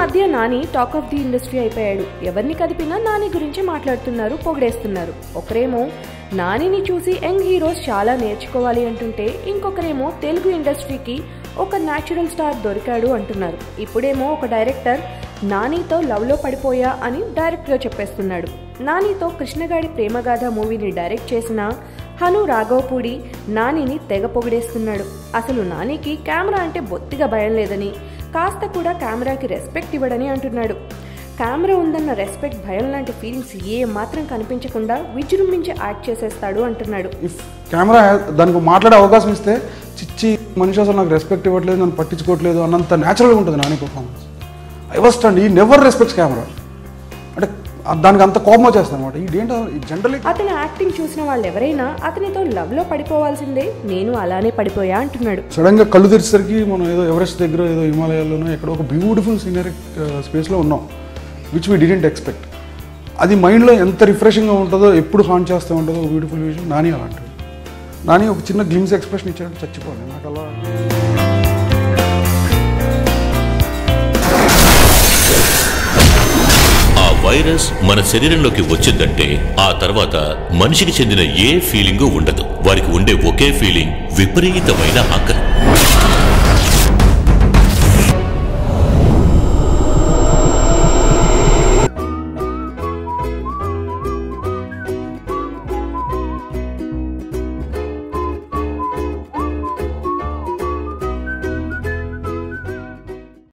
మధ్య Nani talk of the industry అయిపోయాడు ఎవరిని కదిపినా నాని గురించి మాట్లాడుతున్నారు పొగిడేస్తున్నారు ఒకరేమో నానిని చూసి యంగ్ హీరోస్ చాలా నేర్చుకోవాలి అంటుంటే ఇంకొకరేమో తెలుగు ఇండస్ట్రీకి ఒక న్యాచురల్ స్టార్ దొరికాడు అంటున్నారు ఇప్పుడేమో ఒక డైరెక్టర్ నానితో లవ్లో పడిపోయా అని డైరెక్ట్గా చెప్పేస్తున్నాడు నానితో కృష్ణగాడి ప్రేమగాథ మూవీని డైరెక్ట్ చేసిన హను రాఘవపూడి నానిని తెగ పొగిడేస్తున్నాడు అసలు నానికి కెమెరా అంటే బొత్తిగా భయం లేదని కాస్త కూడా కెమెరాకి రెస్పెక్ట్ ఇవ్వడని అంటున్నాడు కెమెరా ఉందన్న రెస్పెక్ట్ భయం లాంటి ఫీలింగ్స్ ఏ మాత్రం కనిపించకుండా విజృంభించి యాక్ట్ చేసేస్తాడు అంటున్నాడు ఇఫ్ కెమెరా దానికి మాట్లాడే అవకాశం ఇస్తే చిచ్చి మనిషి అసలు నాకు రెస్పెక్ట్ ఇవ్వట్లేదు నన్ను పట్టించుకోవట్లేదు అన్నంత న్యాచురల్గా ఉంటుంది Nani performance I was stand ఈ నెవర్ రెస్పెక్ట్స్ కెమెరా అంటే ఆ- దానికి అంత కోపం వచ్చేస్తుంది అనమాట ఇదేంటో జనరలీ అతని యాక్టింగ్ చూసిన వాళ్ళు ఎవరైనా అతనితో లవ్లో పడిపోవాల్సిందే నేను అలానే పడిపోయా అంటున్నాడు సడన్గా కళ్ళు తెరిచేసరికి మనం ఏదో ఎవరెస్ట్ దగ్గర ఏదో హిమాలయాల్లోనో ఎక్కడో ఒక బ్యూటిఫుల్ సీనరీ స్పేస్లో ఉన్నాం విచ్ వీ డిడెంట్ ఎక్స్పెక్ట్ అది మైండ్లో ఎంత రిఫ్రెషింగ్గా ఉంటుందో ఎప్పుడు హాన్ చేస్తూ ఉంటుందో బ్యూటిఫుల్ విజన్ నాని అలాంటిది నాని ఒక చిన్న గ్లిమ్స్ ఎక్స్ప్రెషన్ ఇచ్చాడు చచ్చిపోవాలి నాకు అలా ఆ వైరస్ మన శరీరంలోకి వచ్చిందంటే ఆ తర్వాత మనిషికి చెందిన ఏ ఫీలింగు ఉండదు వారికి ఉండే ఒకే ఫీలింగ్ విపరీతమైన ఆకలి